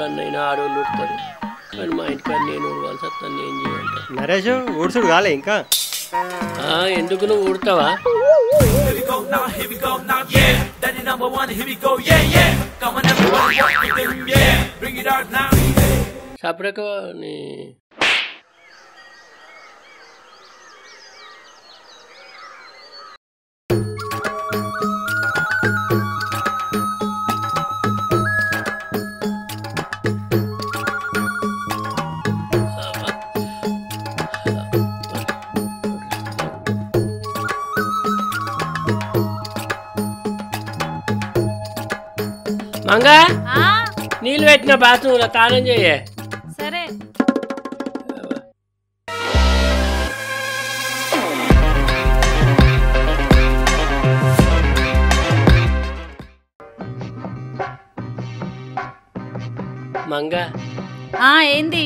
ఇంటికాడనైనా ఆడవాళ్ళు ఉడతారు కానీ మా ఇంటికాడ నేను ఉడవాల్సి వస్తాను ఏం చేయాలి నరేష్ ఊడ్చుడు కాలే ఇంకా ఆ, ఎందుకు నువ్వు ఉడతావా సపరేక నీ మంగా ఆ, నీళ్ళు పెట్టిన బాత్రూంలో తానం చెయ్యే సరే మంగా ఆ ఏంది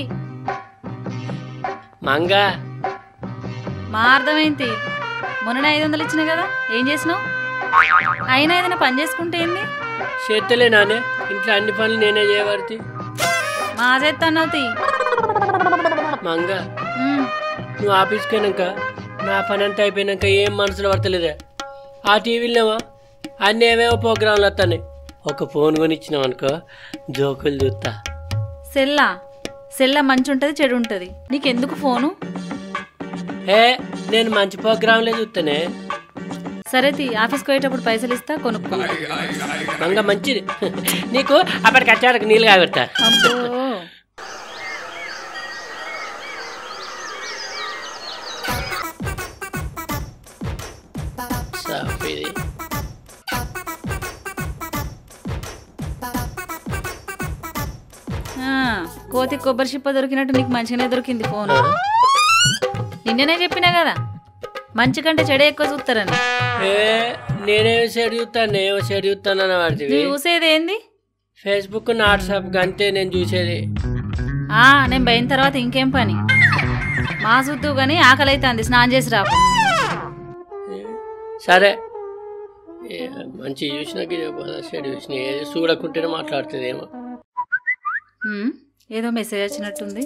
మంగా మా అర్థమైంది మొన్న ఐదు వందలు ఇచ్చిన కదా ఏం చేసినావు అయినా ఏదైనా పని చేసుకుంటే ఏంది చేస్తలే నానే ఇంట్లో అన్ని పనులు నేనే చేయబడితే మా చేస్తానవుతి మంగా నువ్వు ఆఫీస్కి అయినాక నా పని అంతా అయిపోయినాక ఏం మనసులో పడతలేదే ఆ టీవీలోనేమో అన్నీ ఏమేమో ప్రోగ్రాంలు వస్తాయి ఒక ఫోన్ కొని ఇచ్చినాం అనుకో జోకులు చూస్తా సెల్లా సెల్ల మంచి ఉంటుంది చెడు ఉంటుంది నీకెందుకు ఫోను ఏ నేను మంచి ప్రోగ్రాంలే చూస్తానే సరే తీ ఆఫీస్కి పోయేటప్పుడు పైసలు ఇస్తా కొనుక్కో మంగ మంచిది నీకు అప్పటికి వచ్చాడకు నీళ్ళు కాబెడతా అబ్బో సాఫ్ ఇది ఆ, కోతి కొబ్బరి చిప్ప దొరికినట్టు నీకు మంచిగానే దొరికింది ఫోను నిన్ననే చెప్పినా కదా మంచి కంటే చెడే ఎక్కువ చూస్తారని ఏ నేనేమో చెడు చూస్తాను ఏమో చెడు చూస్తానని నువ్వు వాడివి చూసేది ఏంది ఫేస్బుక్ వాట్సాప్ అంతే నేను చూసేది ఆ నేను పోయిన తర్వాత ఇంకేం పని మా చూద్దు కానీ ఆకలి అవుతుంది స్నానం చేసి రాకు సరే ఏ, మంచి చూసినాక ఇది బాగా చెడు చూసిన ఏది చూడకుంటేనే మాట్లాడుతుంది ఏమో ఉమ్, ఏదో మెసేజ్ వచ్చినట్టుంది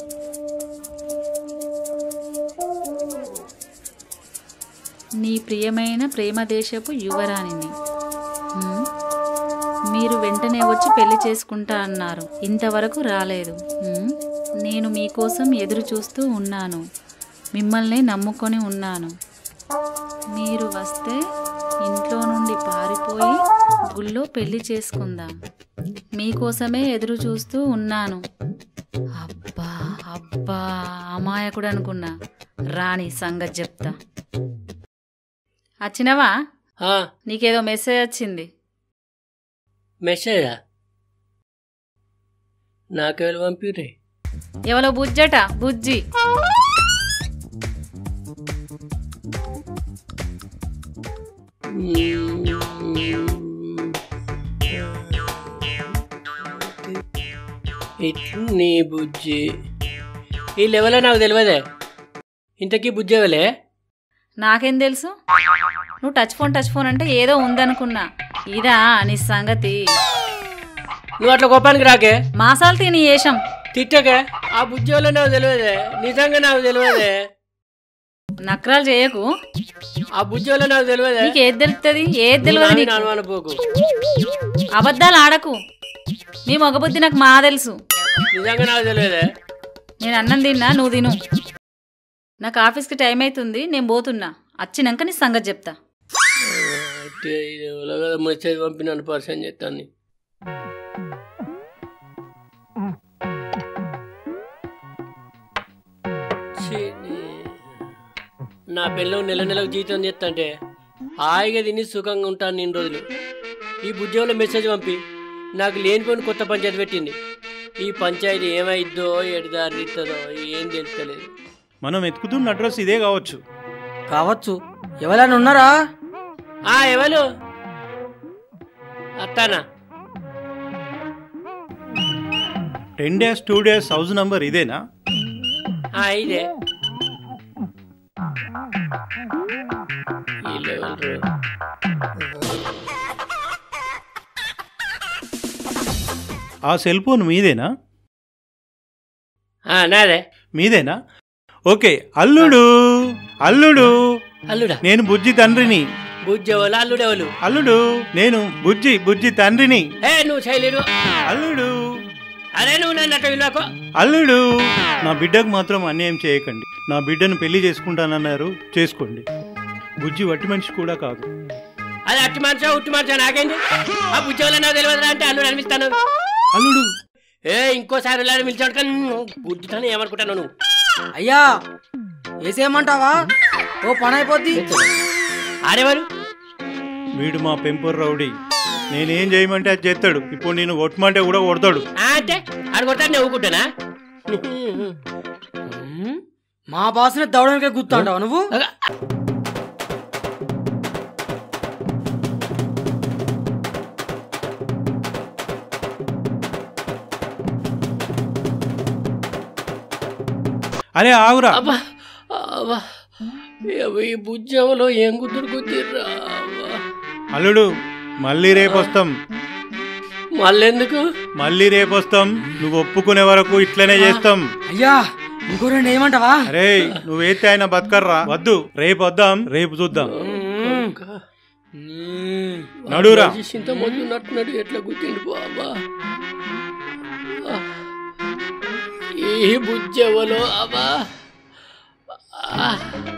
నీ ప్రియమైన ప్రేమదేశపు యువరాణిని ఉమ్, మీరు వెంటనే వచ్చి పెళ్లి చేసుకుంటా అన్నారు ఇంతవరకు రాలేదు ఉమ్, నేను మీకోసం ఎదురు చూస్తూ ఉన్నాను మిమ్మల్ని నమ్ముకొని ఉన్నాను మీరు వస్తే ఇంట్లో నుండి పారిపోయి గుళ్ళో పెళ్లి చేసుకుందాం మీకోసమే ఎదురు చూస్తూ ఉన్నాను అబ్బా అబ్బా అమాయకుడు అనుకున్నా రాణి సంగతి చెప్తా వచ్చినవా ఆ, నీకేదో మెసేజ్ వచ్చింది మెసేజా నాకెవరు పంపిర్రే ఎవలో బుజ్జట బుజ్జి ఇట్లు నీ బుజ్జి ఈ లెవెల్లో నాకు తెలియదే ఇంతకీ బుజ్జి ఎవలే నాకేం తెలుసు నువ్వు టచ్ ఫోన్ టచ్ ఫోన్ అంటే ఏదో ఉందనుకున్నా ఇదా నీ సంగతి నువ్వు అట్లా కోపానికి రాకే మాసాలు తిని వేషం తిట్టకే ఆ బుజ్జి ఎవలో నాకు తెలియదే నిజంగా నాకు తెలియదే నక్రాలు చేయకు ఆ బుజ్జి ఎవలో నాకు తెలియదే నీకు ఏది తెలుస్తుంది ఏది తెలియదు నాని నీకు అనుమానపోకు అబద్ధాలు ఆడకు నీ మగబుద్ధి నాకు మా తెలుసు నిజంగా నాకు తెలియదే నేను అన్నం తిన్నా నువ్వు తిను నాకు ఆఫీస్కి టైం అవుతుంది నేను పోతున్నా వచ్చినాక నీ సంగతి చెప్తా అయితే ఇది ఎవరో కదా మెసేజ్ పంపినాను పర్సన్ చెప్తాను ఛీ, నీ- నా పిల్లలు నెల నెలకు జీతం చేస్తంటే హాయిగా తిని సుఖంగా ఉంటాను నేను రోజులు ఈ బుజ్జంలో మెసేజ్ పంపి నాకు లేనిపోయిన కొత్త పంచాయతీ పెట్టింది ఈ పంచాయతీ ఏమైద్దో ఎడదారి ఇస్తుందో ఏం తెలుస్తలేదు మనం ఎత్తుకుతున్న అడ్రస్ ఇదే కావచ్చు కావచ్చు ఎవరైనా ఉన్నారా ఆ ఎవరు అత్తానా ten days two days house number ఇదేనా ఆ, ఇదే వీళ్ళు ఎవరు? ఆ సెల్ ఫోన్ మీదేనా ఆ, నాదే మీదేనా ఓకే అల్లుడు అల్లుడు అల్లుడా నేను బుజ్జి తండ్రిని బుజ్జెవలు అల్లుడెవలు అల్లుడు నేను బుజ్జి బుజ్జి తండ్రిని ఏ నువ్వు శైలిడు అల్లుడు అదే నువ్వు నన్ను అట్ట విలువకు అల్లుడు నా బిడ్డకు మాత్రం అన్యాయం చేయకండి నా బిడ్డను పెళ్లి చేసుకుంటానన్నారు చేసుకోండి బుజ్జి వట్టి మనిషి కూడా కాదు అది అట్టి మనిషా ఉట్టి మనిషా నాకేంది ఆ బుజ్జెవలో నాకు తెలియదురా అంటే అల్లుడు అనిపిస్తాను అల్లుడు ఏ ఇంకోసారి ఇలా పిలిచాడు కానీ బుద్ధితోనే ఏమనుకుంటాను నువ్వు అయ్యా వేసేయమంటావా ఓ పని అయిపోద్ది ఆడేవారు వీడు మా పెంపూర్ రౌడీ నేనేం చేయమంటే అది చేస్తాడు ఇప్పుడు నేను కొట్టమంటే కూడా కొడతాడు ఆ అంటే ఆడు కొట్టాడు నేను ఊరుకుంటానా మా బాస్ని దవడానికి గుర్తుంటావు నువ్వు అరే ఆగురా అబ్బా అబ్బా ఏవో ఈ బుజ్జవలో ఏం కుదురు కుదిర్రా అల్లుడు మళ్ళీ రేపు వస్తాం మళ్ళెందుకు మళ్ళీ రేపు వస్తాం నువ్వు ఒప్పుకునే వరకు ఇట్లనే చేస్తాం అయ్యా ఇంకో రెండు ఏమంటావా అరే నువ్వేస్తే ఆయన బతకర్రా వద్దు రేపు వద్దాం రేపు చూద్దాం నడురా. చింత మొద్దు నట్టున్నాడు ఎట్లా గుర్తిండు బాబా ఈ బుజ్జవలో అబ్బా ఆ.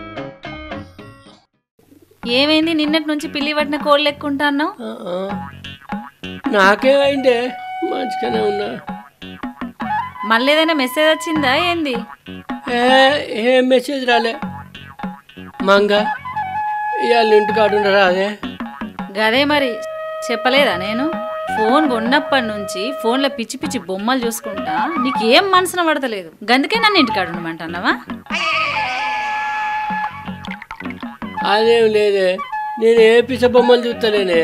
ఏమైంది నిన్నటి నుంచి పిల్లి పట్టిన కోళ్ళు ఎక్కుంటాన్నావు ఆ, ఆ. నాకేమైందే మంచిగానే ఉన్నా మళ్ళీ ఏదైనా మెసేజ్ వచ్చిందా ఏంది ఏ ఏ మెసేజ్ రాలే మంగ ఇవాళ ఇంటికాడు ఉండరా అదే గదే మరి చెప్పలేదా నేను ఫోన్ కొన్నప్పటి నుంచి ఫోన్లో పిచ్చి పిచ్చి బొమ్మలు చూసుకుంటా నీకు ఏం మనసున పడతలేదు గందుకే నన్ను ఇంటికాడ ఉండమంటున్నావా అదేం లేదే నేను ఏ పిస బొమ్మలు చూస్తలేనే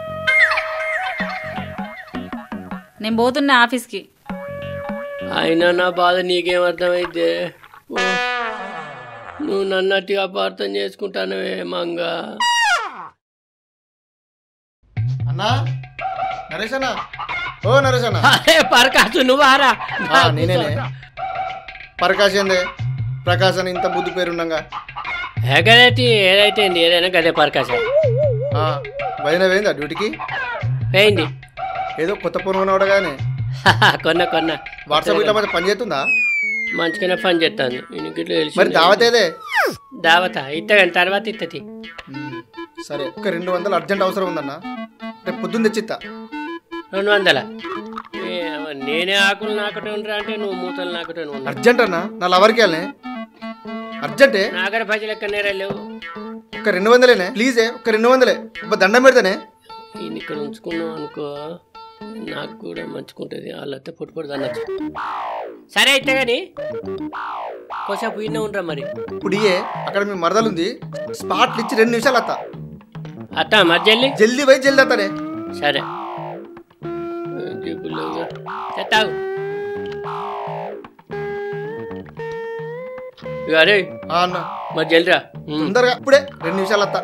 నేను పోతున్నా ఆఫీస్కి అయినా నా బాధ నీకేం అర్థమైతే ఓ, నువ్వు నన్నట్టుగా అపార్థం చేసుకుంటానవే మంగ అన్నా నరేష్ అన్నా ఓ నరేష్ అన్నా అరే పరకాసు నువ్వారా ఆ, నేనేనే ప్రకాష్ ఏందే ప్రకాశ్ అని ఇంత బుద్ధి పేరుండగా ఎగదైతే ఏదైతే ఏంది, ఏదైనా గదే పరకాశ వదిన పోయిందా డ్యూటీకి పోయింది ఏదో కొత్త ఫోన్ కొనవాడు కానీ కొన్న కొన్న వాట్సాప్ ఇట్లా మరి పని చేస్తుందా మంచిగానే పని చేస్తాను నీకు ఇట్లా తెలిసిందే. మరి దావత్ ఏదే దావత ఇత్తగాని తర్వాత ఇత్తది ఉమ్, సరే ఒక రెండు వందలు అర్జెంట్ అవసరం ఉందన్నా రేపు పొద్దున్న తెచ్చిత్తా రెండు వందల ఏ, నేనే ఆకులు నాకటే ఉండరా అంటే నువ్వు మూతలు నాకటే ఉన్నా అర్జెంట్ అన్నా నా లవర్కి వెళ్ళనే అర్జెంటే నాగర పైసలు ఎక్కడ నేరా లేవు ఒక రెండు వందలేనే ప్లీజే ఒక రెండు వందలే ఒక దండం పెడతానే ఈయన ఇక్కడ ఉంచుకున్నావు అనుకో నాకు కూడా మంచుకుంటుంది వాళ్ళతో పొట్టు పొట్టు అనొచ్చు సరే అయితే కానీ కొంచెం ఈయన ఉండరా మరి ఇప్పుడు ఇయే అక్కడ మీ మరదలుంది స్పాట్లు ఇచ్చి రెండు నిమిషాలు అత్త అత్త మధ్యల్లి జల్దీ పోయి జల్దీ అత్తానే సరే జేబులో చెత్తావు ఇక అరే ఆ అన్న మరి జల్దిరా ఉమ్. తొందరగా ఇప్పుడే రెండు నిమిషాలు అత్తా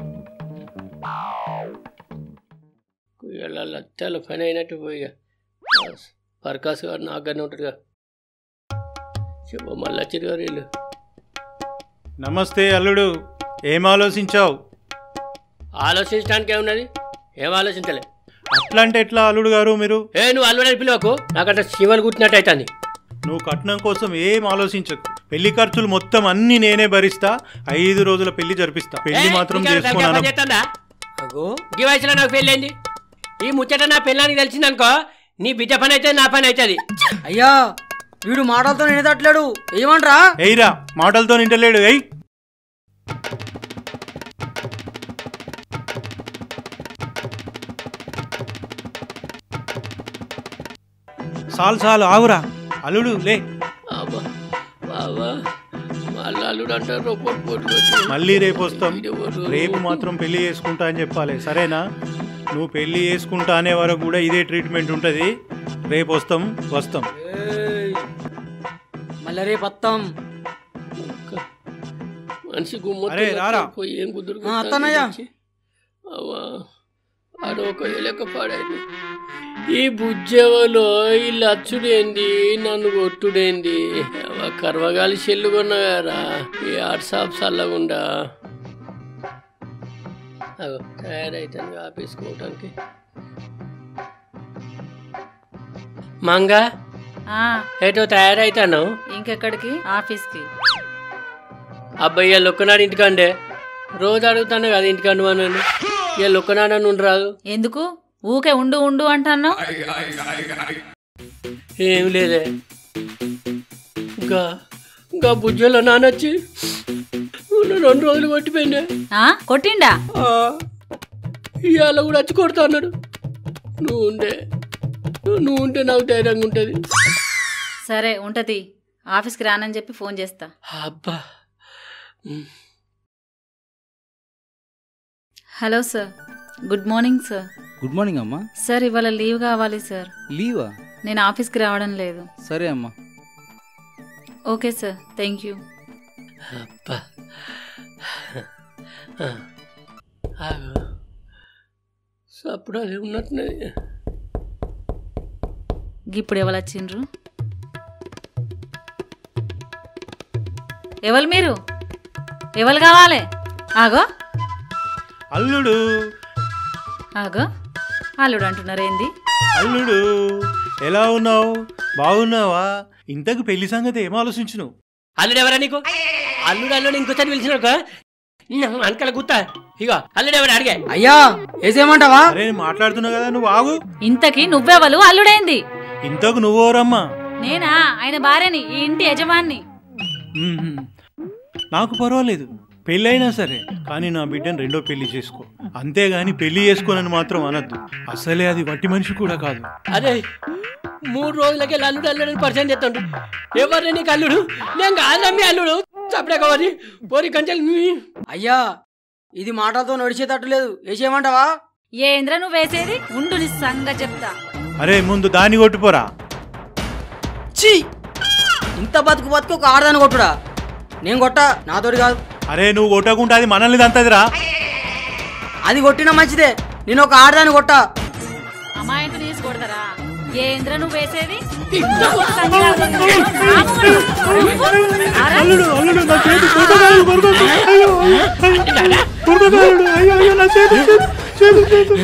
ఇలా లత్తాల పని అయినట్టు పోయిగా పరకాసు గారు నాగానే ఉంటాడుగా చెప్ప మళ్ళీ వచ్చిరు గారు వీళ్ళు నమస్తే అల్లుడు ఏం ఆలోచించావు ఆలోచించడానికి ఏమున్నది ఏం ఆలోచించలే అట్లా అంటే ఎట్లా అల్లుడు గారు మీరు ఏ నువ్వు అల్లుడని పిలవకు నాకంటే శివలు కుట్టినట్టు అవుతుంది నువ్వు కట్నం కోసం ఏం ఆలోచించకు పెళ్లి ఖర్చులు మొత్తం అన్ని నేనే భరిస్తా ఐదు రోజుల పెళ్లి జరిపిస్తా పెళ్లి మాత్రం చేసుకున్నాను చేస్తుందా అగో ఈ వయసులో నాకు పెళ్ళైంది ఈ ముచ్చట నా పెళ్ళానికి తెలిసిందనుకో నీ బిడ్డ పని అవుతుంది నా పని అవుతుంది అయ్యా వీడు మాటలతో నిలదట్లేడు ఏమంటారా ఎయిరా మాటలతో నింటలేడు ఎయ్ సాలు సాలు ఆగురా అల్లుడు లే అబ్బా బాబా మళ్ళీ అల్లుడు అంటారు రొప్పటి పొట్టు కొట్టి. మళ్ళీ రేపు వస్తాం ఈడెవరు? రేపు మాత్రం పెళ్లి చేసుకుంటా అని చెప్పాలి సరేనా నువ్వు పెళ్లి చేసుకుంటా అనే వరకు కూడా ఇదే ట్రీట్మెంట్ ఉంటుంది రేపు వస్తాం వస్తాం ఏయ్, మళ్ళా రేపు వస్తాం మనిషి గుమ్మ అరే, రారా. పోయి ఏం కుదురు ఆ, అత్తన్నయ్య. అవ్వా ఆడ ఒక ఎలక పాడైంది ఈ బుజ్జెవలో ఈ లచ్చుడేంది నన్ను కొట్టుడేంది అవ్వ కర్వగాలి చెల్లు కొన్నగారా ఈ వాట్సాప్ చల్లగుండా అగో తయారైతాను ఆపేసుకోవటానికి మంగా ఆ, ఏటో తయారైతాను ఇంకెక్కడికి ఆఫీస్కి అబ్బాయి ఇవాళ ఒక్కనాడు ఇంటికండే రోజు అడుగుతాను కదా ఇంటికండు అని ఇవాళ ఒక్కనాడు నుండి రాదు ఎందుకు ఊకే ఉండు ఉండు అంటున్నావు ఏం లేదే ఇంకా ఇంకా బుజ్జలో నానొచ్చి ఉన్న రెండు రోజులు కొట్టిపోయిండే ఆ, కొట్టిండా ఆ, ఇవాళ కూడా వచ్చి కొడతా అన్నాడు నువ్వు ఉండే నువ్వు ఉంటే నాకు ధైర్యంగా ఉంటుంది సరే ఉంటది ఆఫీస్కి రానని చెప్పి ఫోన్ చేస్తా అబ్బా ఉమ్. Hello sir good morning sir good morning అమ్మా సార్ ఇవాళ లీవ్ కావాలి సార్ లీవా నేను ఆఫీస్కి రావడం లేదు సరే అమ్మా ఓకే సార్ థ్యాంక్ యూ అబ్బా ఆ, ఆగు అప్పుడు అది ఉన్నట్టున్నది ఇప్పుడు ఎవరు వచ్చిండ్రు ఎవరు మీరు ఎవరు కావాలి ఆగో అల్లుడు ఆగో అల్లుడు అంటున్నారు ఏంది అల్లుడు ఎలా ఉన్నావు బాగున్నావా ఇంతకు పెళ్లి సంగతి ఏం ఆలోచించును అల్లుడు ఎవరా నీకు అల్లుడు అల్లుడు ఇంకోసారి పిలిచిన అనకల గుత్తా ఇగో అల్లుడు ఎవరు అడిగా అయ్యా వేసేయమంటావా అరే నేను మాట్లాడుతున్నా కదా నువ్వు ఆగు ఇంతకి నువ్వెవలు అల్లుడేంది ఇంతకు నువ్వోరమ్మా నేనా ఆయన భార్యని ఈ ఇంటి యజమాన్ని మ్మ్. నాకు పర్వాలేదు పెళ్ళైనా సరే కానీ నా బిడ్డను రెండో పెళ్లి చేసుకో అంతేగాని పెళ్లి చేసుకోనని మాత్రం అనద్దు అసలే అది వట్టి మనిషి కూడా కాదు అదే మూడు రోజులకే అల్లుడు అల్లుడు అని పరిచయం చేస్తాడు ఎవరు నీకు అల్లుడు నేను కాదమ్మి అల్లుడు చప్పుడే కావాలి పోరి కంచెలు అయ్యా ఇది మాటలతో నడిచేటట్టు లేదు వేసేయమంటావా ఏంద్ర నువ్వు వేసేది ఉండు నీ సంగ చెప్తా అరే ముందు దాన్ని కొట్టుపోరా ఛీ ఇంత బతుకు బతుకు ఒక ఆడదాన్ని కొట్టుడా నేను కొట్ట నాతోటి కాదు అరే నువ్వు కొట్టకుండా అది మనల్ని దంతదిరా అది కొట్టినా మంచిదే నేను ఒక ఆడదాన్ని కొట్ట అమాయకు తీసి కొడతారా ఏంద్ర నువ్వు వేసేది అల్లుడు అల్లుడు నా చేతి కొట్టగాడు, కొరకొద్దు. అయ్యో, అయ్యో, కొరకొద్దు, అయ్యో, అయ్యో, నా చేతి, చేతి, చేతి, చేతి.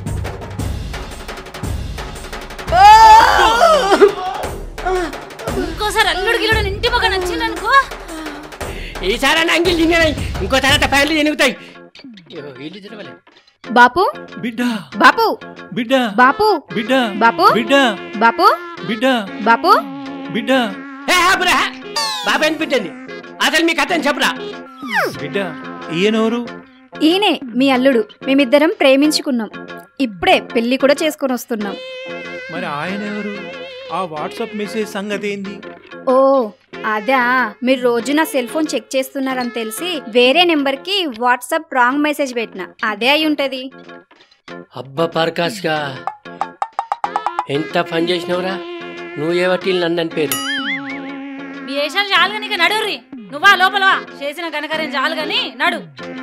ఇంకోసారి అల్లుడు గిల్లుడు ఇంటి పక్కన నచ్చిందనుకో ఈసారి అన్న అంగిల్ తినేవి ఇంకో తర్వాత ఫ్యాన్లు తిరుగుతాయి వీళ్ళు తినవలే బాపు బిడ్డ బాపు బిడ్డ బాపు బిడ్డ బాపు బిడ్డ బాపు బిడ్డ బాపు బిడ్డ ఏ ఆపురా బాబా అనిపించింది అసలు మీ కథని చెప్పురా బిడ్డ ఈయనెవరు ఈయనే మీ అల్లుడు మేమిద్దరం ప్రేమించుకున్నాం ఇప్పుడే పెళ్లి కూడా చేసుకొని వస్తున్నాం మరి ఆయన ఎవరు ఆ వాట్సాప్ మెసేజ్ సంగతి ఏంది ఓ అదా మీరు రోజు నా సెల్ ఫోన్ చెక్ చేస్తున్నారని తెలిసి వేరే నెంబర్కి వాట్సాప్ రాంగ్ మెసేజ్ పెట్టిన అదే అయి ఉంటది అబ్బా పర్కాష్గా ఎంత పని చేసినవురా నువ్వు ఏ వట్టిల్ నందని పేరు మీ వేషాలు చాలు కానీ ఇక నడుర్రి నువ్వా లోపలవా చేసిన కనకరం చాలు కానీ నడు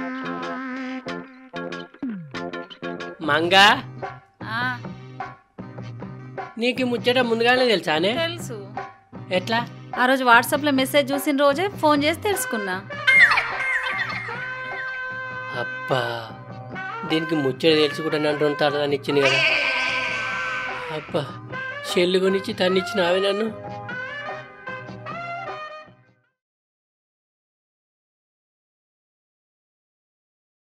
మంగా ఆ, నీకు ఈ ముచ్చట ముందుగానే తెలుసానే తెలుసు ఎట్లా ఆ రోజు వాట్సాప్లో మెసేజ్ చూసిన రోజే ఫోన్ చేసి తెలుసుకున్నా అబ్బా దీనికి ముచ్చట తెలిసి కూడా నన్ను రెండు తరదాన్ని ఇచ్చింది కదా అబ్బా చెల్లు కొనిచ్చి తన్నిచ్చిన ఆమె నన్ను